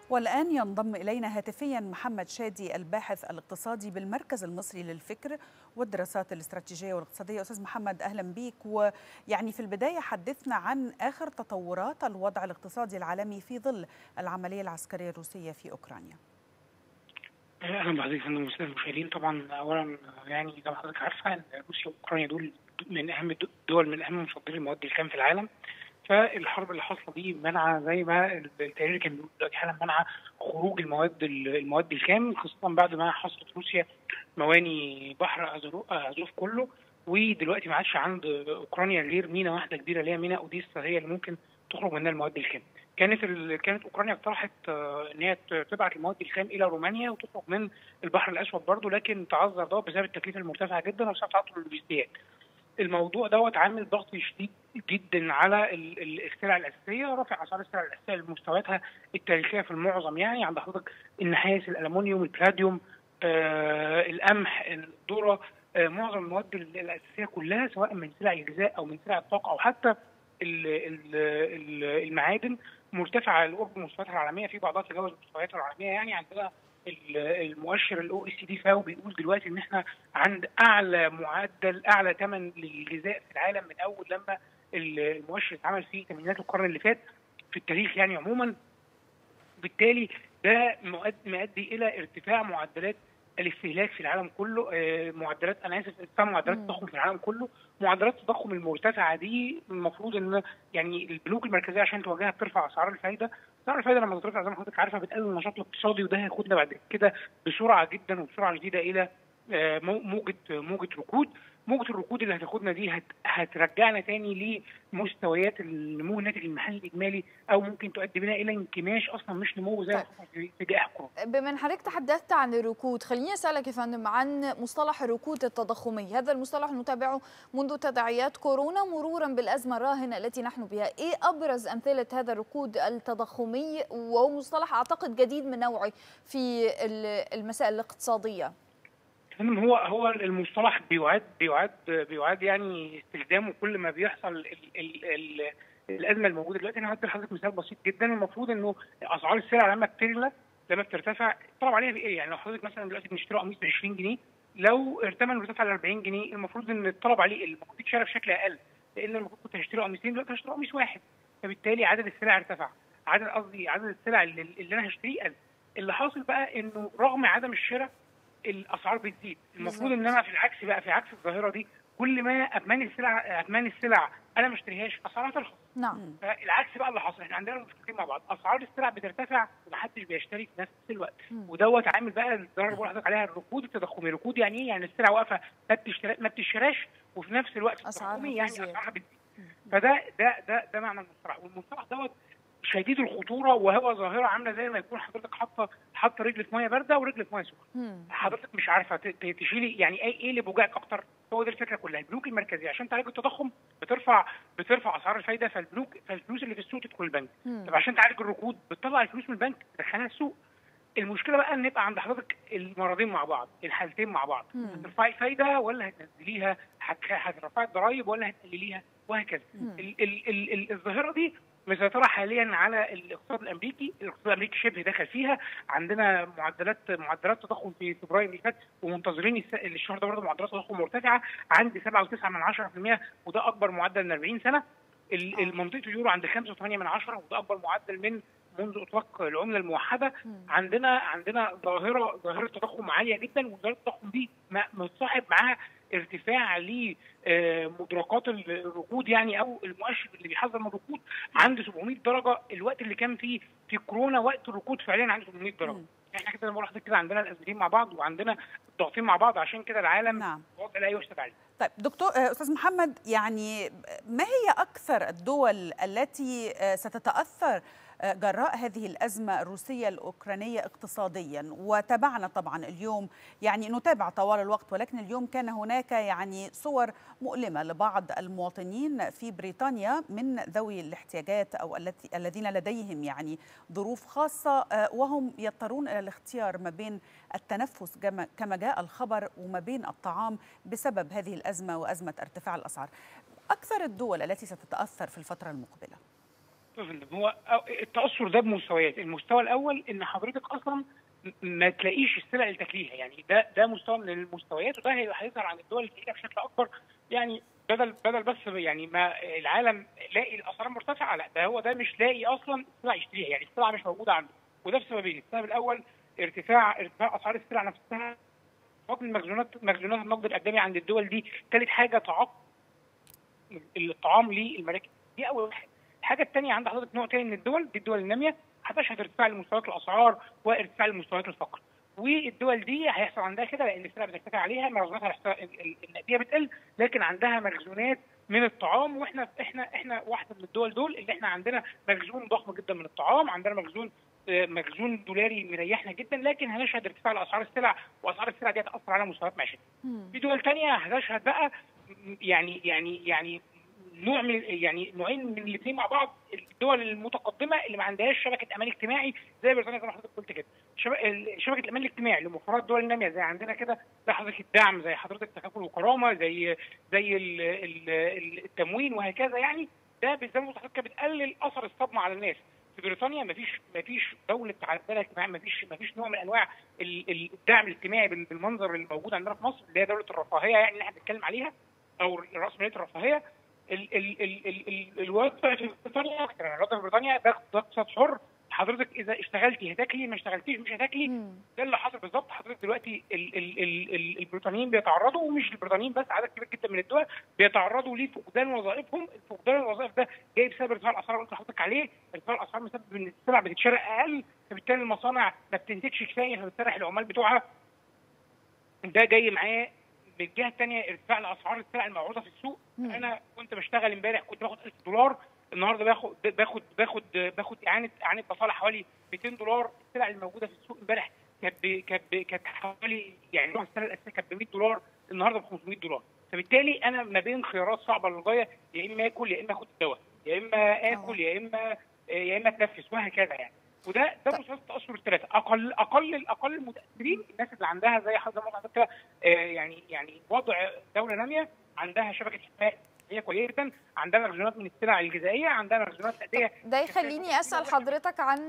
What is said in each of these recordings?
والآن ينضم إلينا هاتفيا محمد شادي الباحث الاقتصادي بالمركز المصري للفكر والدراسات الاستراتيجية والاقتصادية أستاذ محمد أهلا بيك ويعني في البداية حدثنا عن آخر تطورات الوضع الاقتصادي العالمي في ظل العملية العسكرية الروسية في أوكرانيا اهلا بحضرتك فندم واستاذ المشاهدين طبعا اولا يعني زي ما حضرتك عارفه ان روسيا واوكرانيا دول من اهم الدول من اهم مصدري المواد الخام في العالم فالحرب اللي حاصله دي منع زي ما التقرير كان بيقول دلوقتي حالا منع خروج المواد المواد الخام خاصه بعد ما حصلت روسيا مواني بحر ازوف كله ودلوقتي ما عادش عند اوكرانيا غير مينا واحده كبيره اللي هي مينا اوديسا هي اللي ممكن تخرج منها المواد الخام. كانت ال... كانت اوكرانيا اقترحت ان هي تبعت المواد الخام الى رومانيا وتخرج من البحر الاسود برضه لكن تعذر ده بسبب التكلفه المرتفعه جدا وبسبب تعطل اللوجستيات. الموضوع دوت عامل ضغط شديد جدا على السلع الاساسيه رفع اسعار السلع الاساسيه لمستوياتها التاريخيه في المعظم يعني عند حضرتك النحاس الالومنيوم البلاديوم آه القمح الذره آه معظم المواد الاساسيه كلها سواء من سلع الغذاء او من سلع الطاقه او حتى المعادن مرتفعه لقرب مستوياتها العالميه في بعضها تجاوز مستوياتها العالميه يعني عندنا المؤشر الاو اس دي فاو بيقول دلوقتي ان احنا عند اعلى معدل اعلى ثمن للغذاء في العالم من اول لما المؤشر اتعمل في ثمانينات القرن اللي فات في التاريخ يعني عموما بالتالي ده مؤدي الى ارتفاع معدلات الاستهلاك في العالم كله معدلات انا اسف ارتفاع معدلات التضخم في العالم كله معدلات التضخم المرتفعه دي المفروض ان يعني البنوك المركزيه عشان تواجهها بترفع اسعار الفائده اسعار الفائده لما ترفع زي ما حضرتك عارفه بتقلل النشاط الاقتصادي وده هياخدنا بعد كده بسرعه جدا وبسرعه شديده الى موجه موجه ركود موجه الركود اللي هتاخدنا دي هت هترجعنا تاني لمستويات النمو الناتج المحلي الاجمالي او ممكن تؤدي بنا الى انكماش اصلا مش نمو زي طيب. في جائحه كورونا. بما ان حضرتك تحدثت عن الركود خليني اسالك يا فندم عن مصطلح الركود التضخمي، هذا المصطلح نتابعه منذ تداعيات كورونا مرورا بالازمه الراهنه التي نحن بها، ايه ابرز امثله هذا الركود التضخمي وهو مصطلح اعتقد جديد من نوعه في المسائل الاقتصاديه؟ فندم هو هو المصطلح بيعاد بيعاد بيعاد يعني استخدامه كل ما بيحصل ال ال ال الازمه الموجوده دلوقتي انا هدي لحضرتك مثال بسيط جدا المفروض انه اسعار السلع لما بتغلى لما بترتفع طلب عليها بايه يعني لو حضرتك مثلا دلوقتي بنشتري قميص ب 20 جنيه لو ارتمى ارتفع ل 40 جنيه المفروض ان الطلب عليه المفروض يتشرى بشكل اقل لان المفروض كنت هشتري قميصين دلوقتي هشتري قميص واحد فبالتالي عدد السلع ارتفع عدد قصدي عدد السلع اللي, اللي انا هشتريه قل اللي حاصل بقى انه رغم عدم الشراء الاسعار بتزيد المفروض ان انا في العكس بقى في عكس الظاهره دي كل ما اثمان السلع اثمان السلع انا ما اشتريهاش اسعارها ترخص نعم فالعكس بقى اللي حاصل احنا عندنا مشكلتين مع بعض اسعار السلع بترتفع ومحدش بيشتري في نفس الوقت ودوت عامل بقى الضرر اللي بقول لحضرتك عليها الركود التضخمي الركود يعني ايه يعني السلع واقفه ما بتشتري ما بتشتراش وفي نفس الوقت اسعارها يعني اسعارها بتزيد فده ده ده ده معنى المصطلح والمصطلح دوت شديد الخطوره وهو ظاهره عامله زي ما يكون حضرتك حاطه حاطه رجل في ميه بارده ورجل في ميه سخنه حضرتك مش عارفه تشيلي يعني ايه ايه اللي بوجعك اكتر هو دي الفكره كلها البنوك المركزيه عشان تعالج التضخم بترفع بترفع اسعار الفايده فالبنوك فالفلوس اللي في السوق تدخل البنك طب عشان تعالج الركود بتطلع الفلوس من البنك تدخلها السوق المشكله بقى ان يبقى عند حضرتك المرضين مع بعض الحالتين مع بعض هترفعي فايده ولا هتنزليها هترفعي الضرايب ولا هتقلليها وهكذا الظاهره دي مسيطره حاليا على الاقتصاد الامريكي، الاقتصاد الامريكي شبه دخل فيها، عندنا معدلات معدلات تضخم في فبراير اللي فات ومنتظرين الشهر ده برضه معدلات تضخم مرتفعه عند 7.9 من 10% وده اكبر معدل من 40 سنه. المنطقه اليورو عند 5.8 من 10 وده اكبر معدل من منذ اطلاق العمله الموحده عندنا عندنا ظاهره ظاهره تضخم عاليه جدا وظاهره التضخم دي متصاحب معاها ارتفاع لمدركات الركود يعني او المؤشر اللي بيحذر من الركود عند 700 درجه الوقت اللي كان فيه في كورونا وقت الركود فعليا عند 800 درجه احنا كده بقول لحضرتك كده عندنا الازمتين مع بعض وعندنا الضغطين مع بعض عشان كده العالم نعم. وضع لا يحسب عليه طيب دكتور استاذ محمد يعني ما هي اكثر الدول التي ستتاثر جراء هذه الأزمة الروسية الأوكرانية اقتصاديا وتابعنا طبعا اليوم يعني نتابع طوال الوقت ولكن اليوم كان هناك يعني صور مؤلمة لبعض المواطنين في بريطانيا من ذوي الاحتياجات أو التي الذين لديهم يعني ظروف خاصة وهم يضطرون إلى الاختيار ما بين التنفس كما جاء الخبر وما بين الطعام بسبب هذه الأزمة وأزمة ارتفاع الأسعار أكثر الدول التي ستتأثر في الفترة المقبلة يا فندم هو التاثر ده بمستويات المستوى الاول ان حضرتك اصلا ما تلاقيش السلع اللي تاكليها يعني ده ده مستوى من المستويات وده هيظهر عن الدول الكبيره بشكل اكبر يعني بدل بدل بس يعني ما العالم لاقي الاسعار مرتفعه لا ده هو ده مش لاقي اصلا السلع يشتريها يعني السلع مش موجوده عنده وده بسببين السبب الاول ارتفاع ارتفاع اسعار السلع نفسها فضل المخزونات مخزونات النقد الاجنبي عند الدول دي ثالث حاجه تعاقب الطعام للمراكز دي اول حاجه الحاجه الثانيه عند حضرتك نوع ثاني من الدول دي الدول الناميه هتشهد ارتفاع لمستويات الاسعار وارتفاع لمستويات الفقر والدول دي هيحصل عندها كده لان السلع بترتفع عليها مخزوناتها النقديه بتقل لكن عندها مخزونات من الطعام واحنا احنا احنا واحده من الدول دول اللي احنا عندنا مخزون ضخم جدا من الطعام عندنا مخزون مخزون دولاري مريحنا جدا لكن هنشهد ارتفاع لاسعار السلع واسعار السلع دي هتاثر على مستويات معيشتنا. في دول ثانيه هتشهد بقى يعني يعني يعني نوع من يعني نوعين من الاثنين مع بعض الدول المتقدمه اللي ما عندهاش شبكه امان اجتماعي زي بريطانيا زي ما حضرتك قلت كده شبكه الامان الاجتماعي لمفردات الدول الناميه زي عندنا كده زي حضرتك الدعم زي حضرتك تكافل وكرامه زي زي ال ال التموين وهكذا يعني ده زي ما حضرتك بتقلل اثر الصدمه على الناس في بريطانيا ما فيش ما فيش دوله عندنا اجتماعي ما فيش ما فيش نوع من انواع الدعم الاجتماعي بالمنظر اللي موجود عندنا في مصر اللي هي دوله الرفاهيه يعني اللي احنا بنتكلم عليها او راسماليه الرفاهيه ال ال ال ال ال الوضع في بريطانيا الوضع في بريطانيا ده اقتصاد حر حضرتك اذا اشتغلتي هتاكلي ما اشتغلتيش مش هتاكلي ده اللي حصل بالظبط حضرتك دلوقتي ال ال ال ال البريطانيين بيتعرضوا ومش البريطانيين بس عدد كبير جدا من الدول بيتعرضوا لفقدان وظائفهم فقدان الوظائف ده جاي بسبب ارتفاع الاسعار اللي قلت لحضرتك عليه ارتفاع الاسعار مسبب ان السلع بتتشرى اقل فبالتالي المصانع ما بتنتجش كفايه فبتسرح العمال بتوعها ده جاي معاه من الجهه الثانيه ارتفاع الاسعار السلع المعروضه في السوق مم. انا كنت بشتغل امبارح كنت باخد 1000 دولار النهارده باخد باخد باخد باخد اعانه اعانه بصاله حوالي 200 دولار السلع الموجوده في السوق امبارح كانت كانت كانت حوالي يعني نوع السنه الاساسيه كانت ب 100 دولار النهارده ب 500 دولار فبالتالي انا ما بين خيارات صعبه للغايه يا اما اكل يا اما اخد الدواء يا اما اكل يا اما يا اما اتنفس وهكذا يعني وده ده مسلسل التاثر الثلاثه اقل اقل اقل المتاثرين الناس اللي عندها زي حضرتك كده يعني يعني وضع دوله ناميه عندها شبكه حمايه هي كويسه جدا عندنا مخزونات من السلع الغذائيه عندنا مخزونات تأدية ده يخليني اسال حضرتك عن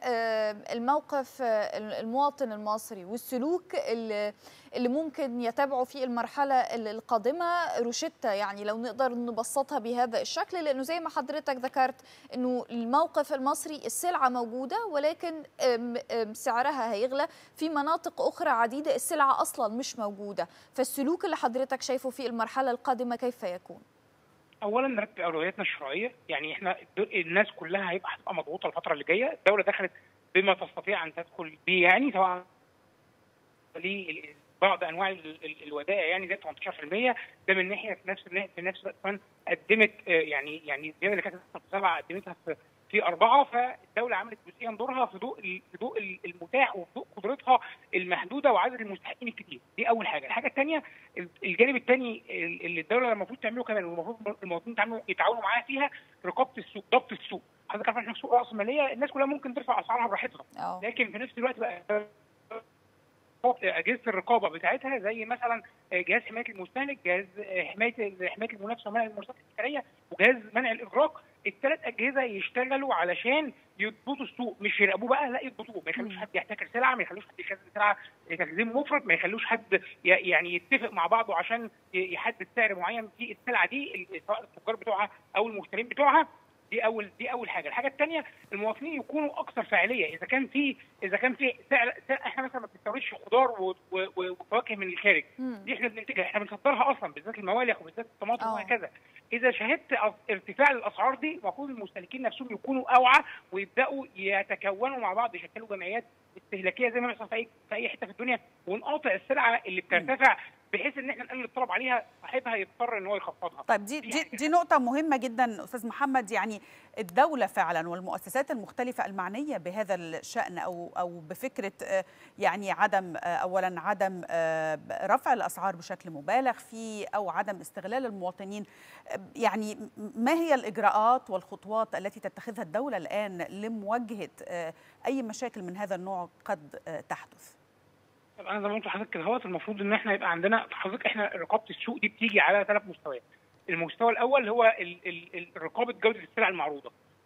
الموقف المواطن المصري والسلوك اللي اللي ممكن يتابعه في المرحله القادمه روشتة يعني لو نقدر نبسطها بهذا الشكل لانه زي ما حضرتك ذكرت انه الموقف المصري السلعه موجوده ولكن سعرها هيغلى في مناطق اخرى عديده السلعه اصلا مش موجوده فالسلوك اللي حضرتك شايفه في المرحله القادمه كيف يكون؟ اولا نرتب اولوياتنا الشرعيه يعني احنا الناس كلها هيبقى هتبقى مضغوطه الفتره اللي جايه الدوله دخلت بما تستطيع ان تدخل به يعني سواء بعض انواع الودائع يعني زي 18% ده من ناحيه في نفس في نفس الوقت كمان قدمت يعني يعني الزياده اللي كانت في سبعه قدمتها في في اربعه فالدوله عملت جزئيا دورها في ضوء في ضوء المتاح وفي ضوء قدرتها المحدوده وعدد المستحقين الكتير دي اول حاجه الحاجه الثانيه الجانب الثاني اللي الدوله المفروض تعمله كمان والمفروض المواطنين يتعاونوا معاها فيها رقابه السوق ضبط السوق حضرتك عارف احنا في سوق راس ماليه الناس كلها ممكن ترفع اسعارها براحتها لكن في نفس الوقت بقى اجهزه الرقابه بتاعتها زي مثلا جهاز حمايه المستهلك جهاز حمايه حمايه المنافسه ومنع الممارسات التجاريه وجهاز منع الاغراق الثلاث اجهزه يشتغلوا علشان يضبطوا السوق مش يراقبوه بقى لا يضبطوه ما يخلوش حد يحتكر سلعه ما يخلوش حد يخزن سلعه تخزين مفرط ما يخلوش حد يعني يتفق مع بعضه عشان يحدد سعر معين في السلعه دي سواء التجار بتوعها او المشترين بتوعها دي اول دي اول حاجه الحاجه الثانيه المواطنين يكونوا اكثر فاعليه اذا كان في اذا كان في سعر, سعر احنا مثلا ما بنستوردش خضار وفواكه من الخارج دي احنا بننتجها احنا بنصدرها اصلا بالذات الموالح وبالذات الطماطم وهكذا اذا شهدت ارتفاع الاسعار دي المفروض المستهلكين نفسهم يكونوا اوعى ويبداوا يتكونوا مع بعض يشكلوا جمعيات استهلاكيه زي ما بيحصل في اي في اي حته في الدنيا ونقاطع السلعه اللي بترتفع بحيث ان احنا نقلل الطلب عليها صاحبها يضطر ان هو يخفضها. طيب دي دي, دي نقطة مهمة جدا استاذ محمد يعني الدولة فعلا والمؤسسات المختلفة المعنية بهذا الشأن او او بفكرة يعني عدم اولا عدم رفع الاسعار بشكل مبالغ فيه او عدم استغلال المواطنين يعني ما هي الاجراءات والخطوات التي تتخذها الدولة الان لمواجهة اي مشاكل من هذا النوع قد تحدث؟ طب انا زي ما قلت لحضرتك كده هوت المفروض ان احنا يبقى عندنا حضرتك احنا رقابه السوق دي بتيجي على ثلاث مستويات. المستوى الاول هو ال ال ال رقابه جوده السلع المعروضه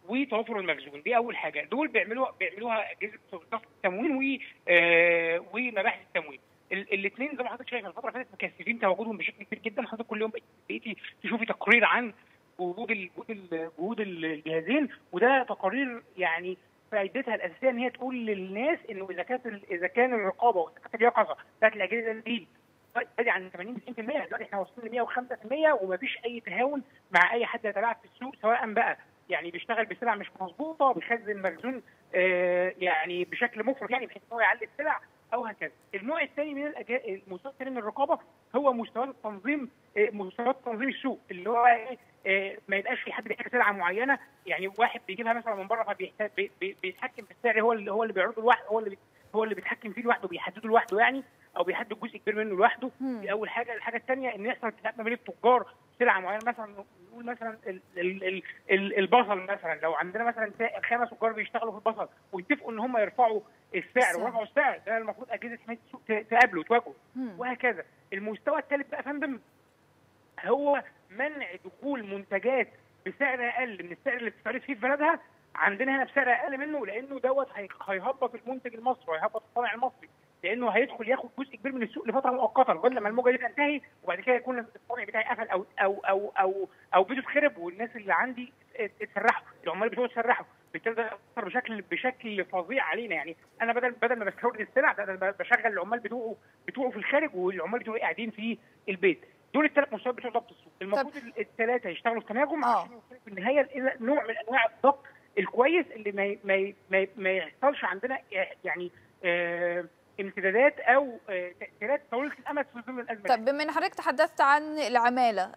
وتوافر المخزون دي اول حاجه دول بيعملوها بيعملوها اجهزه ضغط التموين و آه ومباحث التموين الاثنين زي ما حضرتك شايف الفتره اللي فاتت مكثفين تواجدهم بشكل كبير جدا حضرتك كل يوم بقيتي تشوفي تقرير عن وجود جهود جهود الجهازين وده تقارير يعني فائدتها الاساسيه ان هي تقول للناس انه اذا كانت اذا كان الرقابه واذا كانت اليقظه بتاعت الاجهزه دي بادئ عن 80 90% دلوقتي احنا واصلين ل 105% ومفيش اي تهاون مع اي حد يتلاعب في السوق سواء بقى يعني بيشتغل بسلع مش مظبوطه بيخزن مخزون آه يعني بشكل مفرط يعني بحيث ان هو يعلي السلع او هكذا. النوع الثاني من الأجا... المستوى الثاني من الرقابه هو مستوى التنظيم مستوى تنظيم السوق اللي هو ايه ما يبقاش في حد بيحتاج سلعه معينه يعني واحد بيجيبها مثلا من بره فبيتحكم في السعر هو اللي هو اللي بيعرضه لوحده هو اللي هو اللي بيتحكم فيه لوحده بيحدده لوحده يعني او بيحدد جزء كبير منه لوحده دي اول حاجه الحاجه الثانيه ان يحصل اتفاق ما بين التجار سلعه معينه مثلا نقول مثلا ال ال ال ال البصل مثلا لو عندنا مثلا خمس تجار بيشتغلوا في البصل ويتفقوا ان هم يرفعوا السعر ورفعوا السعر ده المفروض اجهزه حمايه السوق تقابله تواجهه وهكذا المستوى الثالث بقى يا فندم هو منع دخول منتجات بسعر اقل من السعر اللي بتستورد فيه في بلدها عندنا هنا بسعر اقل منه لانه دوت هيهبط المنتج المصري وهيهبط الصانع المصري لانه هيدخل ياخد جزء كبير من السوق لفتره مؤقته لغايه لما الموجه دي تنتهي وبعد كده يكون الصانع بتاعي قفل او او او او او بيته اتخرب والناس اللي عندي اتسرحوا العمال بتوعي اتسرحوا بالتالي ده اثر بشكل بشكل فظيع علينا يعني انا بدل بدل ما بستورد السلع ده بشغل العمال بتوعه بتوعه في الخارج والعمال بتوعي قاعدين في البيت دول الثلاث مستويات بتوع ضبط السوق المفروض الثلاثه يشتغلوا في تناغم عشان يوصلوا في النهايه الى نوع من انواع الضبط الكويس اللي ما ما ما, ما يحصلش عندنا يعني آه امتدادات او تاثيرات طويله الامد في ظل الازمه طب بما ان حضرتك تحدثت عن العماله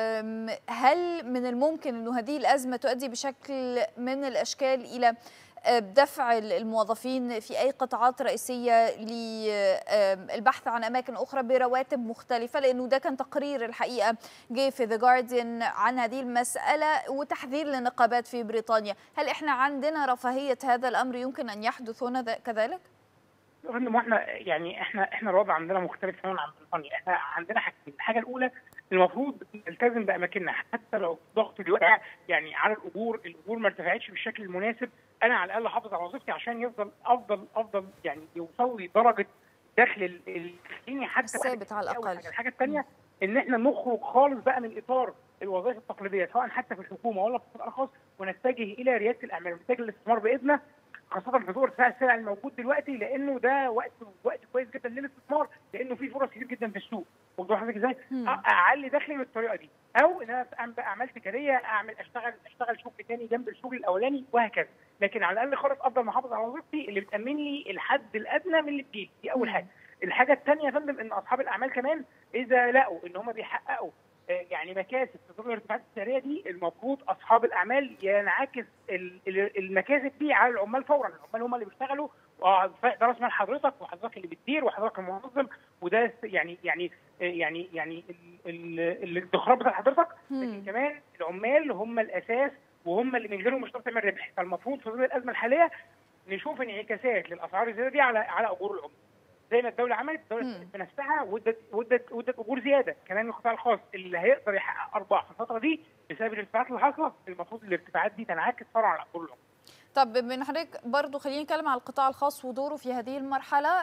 هل من الممكن انه هذه الازمه تؤدي بشكل من الاشكال الى دفع الموظفين في اي قطاعات رئيسيه للبحث عن اماكن اخرى برواتب مختلفه لانه ده كان تقرير الحقيقه جه في ذا جارديان عن هذه المساله وتحذير للنقابات في بريطانيا، هل احنا عندنا رفاهيه هذا الامر يمكن ان يحدث هنا كذلك؟ فندم احنا يعني احنا احنا الوضع عندنا مختلف تماما عن بريطانيا، احنا عندنا حاجتين، الحاجه الاولى المفروض نلتزم باماكننا حتى لو ضغط الوقع يعني على الاجور، الاجور ما ارتفعتش بالشكل المناسب، انا على الاقل احافظ على وظيفتي عشان يفضل افضل افضل يعني يوصل لي درجه دخل الديني حتى ثابت على الاقل. الحاجه الثانيه ان احنا نخرج خالص بقى من اطار الوظائف التقليديه سواء حتى في الحكومه ولا في القطاع الخاص ونتجه الى رياده الاعمال ونتجه للاستثمار باذنه خاصه في ظهور ارتفاع السلع الموجود دلوقتي لانه ده وقت وقت كويس جدا للاستثمار لانه في فرص كتير جدا في السوق واخد حضرتك ازاي؟ اعلي دخلي بالطريقه دي او ان انا اعمل اعمال تجاريه اعمل اشتغل اشتغل شغل تاني جنب الشغل الاولاني وهكذا لكن على الاقل خالص افضل محافظ على وظيفتي اللي بتامن لي الحد الادنى من اللي بجيلي دي اول حاجه الحاجه الثانيه يا فندم ان اصحاب الاعمال كمان اذا لقوا ان هم بيحققوا يعني مكاسب في ظل الارتفاعات السعريه دي المفروض اصحاب الاعمال ينعكس المكاسب دي على العمال فورا، العمال هم اللي بيشتغلوا ده راس مال حضرتك وحضرتك اللي بتدير وحضرتك المنظم وده يعني يعني يعني يعني الادخار بتاع حضرتك لكن كمان العمال هم الاساس وهم اللي من غيرهم مش هتعرف تعمل ربح فالمفروض في ظل الازمه الحاليه نشوف انعكاسات للاسعار الزياده دي على على اجور العمال. زي ما الدوله عملت الدوله بنفسها وادت وادت وادت اجور زياده كمان القطاع الخاص اللي هيقدر يحقق ارباح في الفتره دي بسبب الارتفاعات اللي حاصله المفروض الارتفاعات دي تنعكس طبعا على اجور العمال. طب من حضرتك برضو خلينا نتكلم على القطاع الخاص ودوره في هذه المرحلة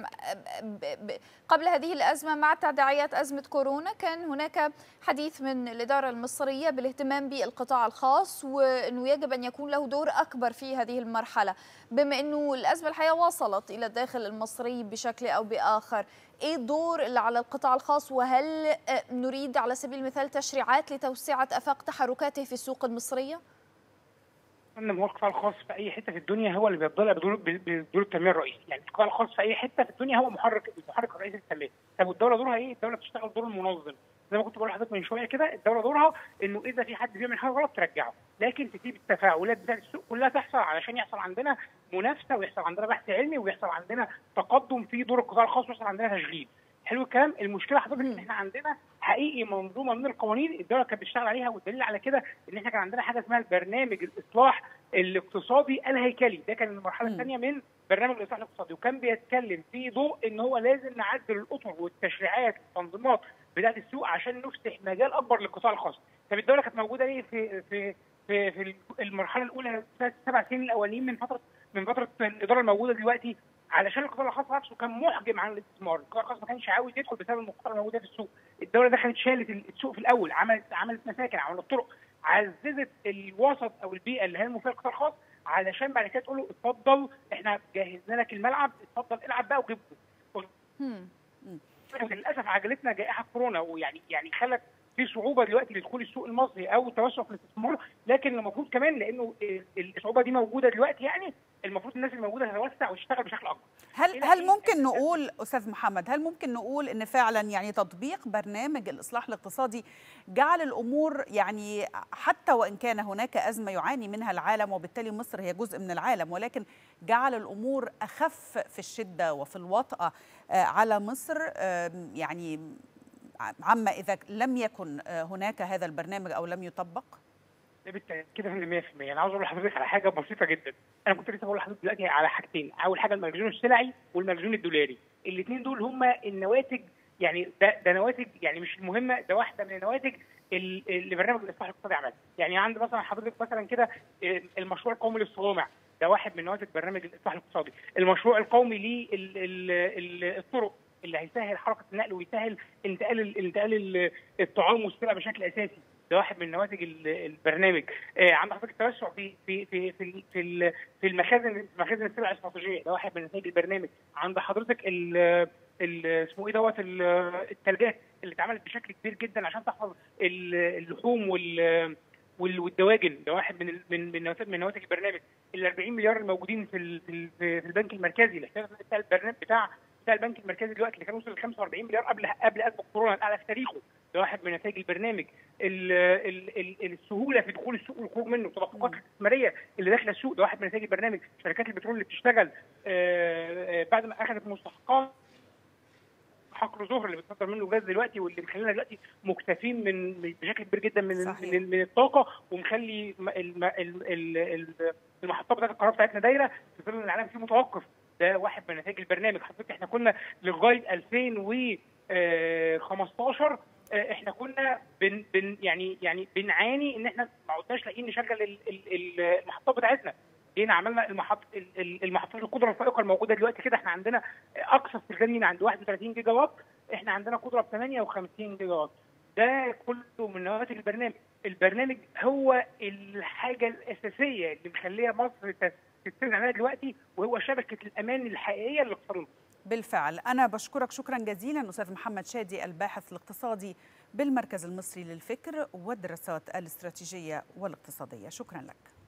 قبل هذه الأزمة مع تداعيات أزمة كورونا كان هناك حديث من الإدارة المصرية بالاهتمام بالقطاع الخاص وأنه يجب أن يكون له دور أكبر في هذه المرحلة بما أنه الأزمة الحقيقة وصلت إلى الداخل المصري بشكل أو بآخر ايه الدور اللي على القطاع الخاص وهل نريد على سبيل المثال تشريعات لتوسعة افاق تحركاته في السوق المصريه؟ ان هو القطاع الخاص في اي حته في الدنيا هو اللي بيضل بدور بدور التنميه الرئيسي، يعني القطاع الخاص في اي حته في الدنيا هو محرك المحرك الرئيسي للتنميه، طب والدوله دورها ايه؟ الدوله بتشتغل دور المنظم، زي ما كنت بقول لحضرتك من شويه كده الدوله دورها انه اذا في حد بيعمل حاجه غلط ترجعه، لكن تسيب التفاعلات بتاعت السوق كلها تحصل علشان يحصل عندنا منافسه ويحصل عندنا بحث علمي ويحصل عندنا تقدم في دور القطاع الخاص ويحصل عندنا تشغيل. حلو الكلام المشكله حضرتك ان احنا عندنا حقيقي منظومه من القوانين الدوله كانت بتشتغل عليها والدليل على كده ان احنا كان عندنا حاجه اسمها البرنامج الاصلاح الاقتصادي الهيكلي ده كان المرحله الثانيه من برنامج الاصلاح الاقتصادي وكان بيتكلم في ضوء ان هو لازم نعدل الاطر والتشريعات والتنظيمات بتاعت السوق عشان نفتح مجال اكبر للقطاع الخاص طب الدوله كانت موجوده ليه في في في في في المرحله الاولى سبع سنين الاولين من فتره من فتره الاداره الموجوده دلوقتي علشان القطاع الخاص نفسه كان محجم عن الاستثمار، القطاع الخاص ما كانش عاوز يدخل بسبب المخاطره الموجوده في السوق، الدوله دخلت شالت السوق في الاول، عملت عملت مساكن، عملت طرق، عززت الوسط او البيئه اللي هي المفيده للقطاع الخاص علشان بعد كده تقول له اتفضل احنا جهزنا لك الملعب اتفضل العب بقى وجيبه. للاسف عجلتنا جائحه كورونا ويعني يعني خلت في صعوبه دلوقتي لدخول السوق المصري او التوسع في الاستثمار لكن المفروض كمان لانه الصعوبه دي موجوده دلوقتي يعني المفروض الناس الموجوده تتوسع وتشتغل بشكل اكبر هل هل ممكن نقول استاذ محمد هل ممكن نقول ان فعلا يعني تطبيق برنامج الاصلاح الاقتصادي جعل الامور يعني حتى وان كان هناك ازمه يعاني منها العالم وبالتالي مصر هي جزء من العالم ولكن جعل الامور اخف في الشده وفي الوطأه على مصر يعني عما اذا لم يكن هناك هذا البرنامج او لم يطبق؟ بالتاكيد كده 100% انا عاوز اقول لحضرتك على حاجه بسيطه جدا انا كنت لسه بقول لحضرتك دلوقتي على حاجتين اول حاجه المخزون السلعي والمخزون الدولاري الاثنين دول هما النواتج يعني ده, ده نواتج يعني مش المهمه ده واحده من النواتج اللي برنامج الاصلاح الاقتصادي عملها يعني عند مثلا حضرتك مثلا كده المشروع القومي للصوامع ده واحد من نواتج برنامج الاصلاح الاقتصادي المشروع القومي للطرق اللي هيسهل حركه النقل ويسهل انتقال انتقال الطعام والسلع بشكل اساسي ده واحد من نواتج البرنامج آه عند حضرتك التوسع في في في في في, في المخازن مخازن السلع الاستراتيجيه ده واحد من نتائج البرنامج عند حضرتك ال اسمه ايه دوت الثلاجات اللي اتعملت بشكل كبير جدا عشان تحفظ اللحوم وال والدواجن ده واحد من من من نواتج من نواتج البرنامج ال 40 مليار الموجودين في في البنك المركزي الاحتياطي بتاع البرنامج بتاع بتاع البنك المركزي دلوقتي اللي كان وصل ل 45 مليار قبل قبل ازمه كورونا الاعلى في تاريخه ده واحد من نتائج البرنامج ال ال ال السهوله في دخول السوق والخروج منه التدفقات الاستثماريه اللي داخله السوق ده واحد من نتائج البرنامج شركات البترول اللي بتشتغل بعد ما اخذت مستحقات حقل ظهر اللي بتصدر منه غاز دلوقتي واللي مخلينا دلوقتي مكتفين من بشكل كبير جدا من صحيح. من, من الطاقه ومخلي المحطات بتاعت القناه بتاعتنا دايره في ظل العالم فيه متوقف ده واحد من نتائج البرنامج حضرتك احنا كنا لغايه 2015 احنا كنا بن بن يعني يعني بنعاني ان احنا ما عدناش لاقيين نشغل المحطات بتاعتنا جينا عملنا المحط المحطات القدره الفائقه الموجوده دلوقتي كده احنا عندنا اقصى استخدام لينا عند 31 جيجا وات احنا عندنا قدره ب 58 جيجا وات ده كله من نواتج البرنامج البرنامج هو الحاجه الاساسيه اللي مخليه مصر تستند عليها دلوقتي وهو شبكه الامان الحقيقيه للاقتصاد بالفعل أنا بشكرك شكرا جزيلا أستاذ محمد شادي الباحث الاقتصادي بالمركز المصري للفكر والدراسات الاستراتيجية والاقتصادية شكرا لك